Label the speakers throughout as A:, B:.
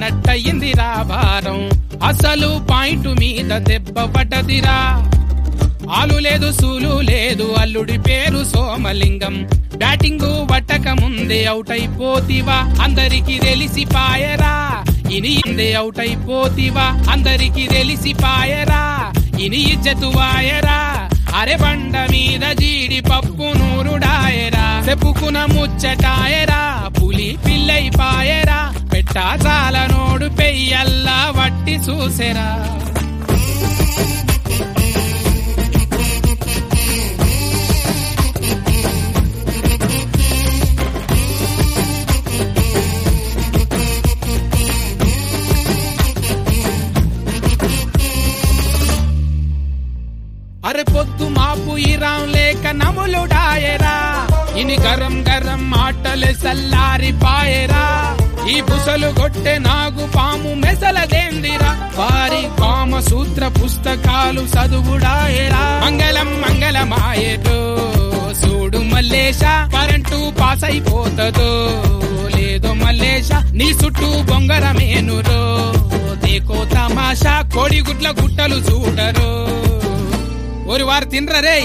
A: పడ్డట్టయిందిరా భారం అసలు పాయింట్ మీద దెబ్బ పడ్డదిరా ఆలు లేదు సూలు లేదు అల్లుడి పేరు సోమలింగం బ్యాటింగ్ పట్టక ముందే అవుట్ అయిపోతివా అందరికి తెలిసి పాయరా ఇని ఇందే అవుట్ అయిపోతివా అందరికి తెలిసి పాయరా ఇని ఇజ్జతు వాయరా అరే బండ మీద జీడి పప్పు నూరుడాయరా చెప్పుకున ముచ్చటాయరా పులి పిల్లై పాయరా పెట్టా చాల నోడు పెయ్యల్లా వట్టి చూసెరా అరే పొద్దు మాపు ఇరాం లేక నములుడాయరా ఇని గరం గరం మాటలు సల్లారి పాయరా ఈ బుసలు కొట్టే నాగు పాము మెసలదేందిరా వారి కామ సూత్ర పుస్తకాలు చదువుడాయరా మంగళం మంగళమాయరు చూడు మల్లేశ కరెంటు పాస్ అయిపోతదో లేదో మల్లేశ నీ చుట్టూ బొంగరమేనురో దేకో తమాషా కోడిగుడ్ల గుట్టలు చూడరు ஒரு வாரம் தின்றரே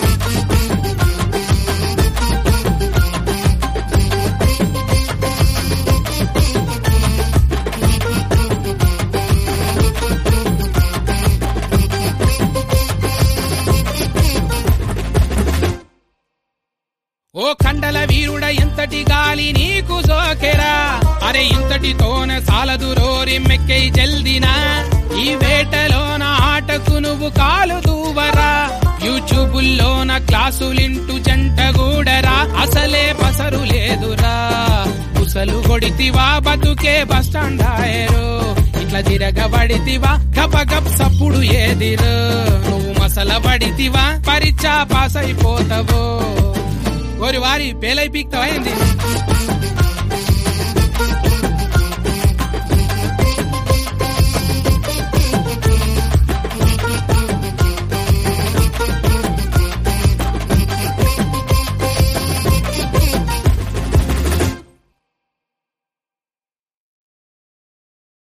A: ఓ కండల వీరుడ ఎంతటి గాలి నీకు సోకెరా అరే ఇంతటితోన సాలదు రోరి మెక్కై జల్దినా ఈ వేటలోన ఆటకు నువ్వు కాలు దూవరా యూట్యూబుల్లోన క్లాసులింటూ జంట గూడరా అసలే పసరు లేదురా కుసలు కొడితివా బతుకే బస్టాండ్ ఆయరు ఇట్లా తిరగబడితివా గప గప్ సప్పుడు ఏదిరు నువ్వు మసల పడితివా పరీక్ష పాస్ అయిపోతావో ஒரு வாரி பேலை பீக்த வயந்தி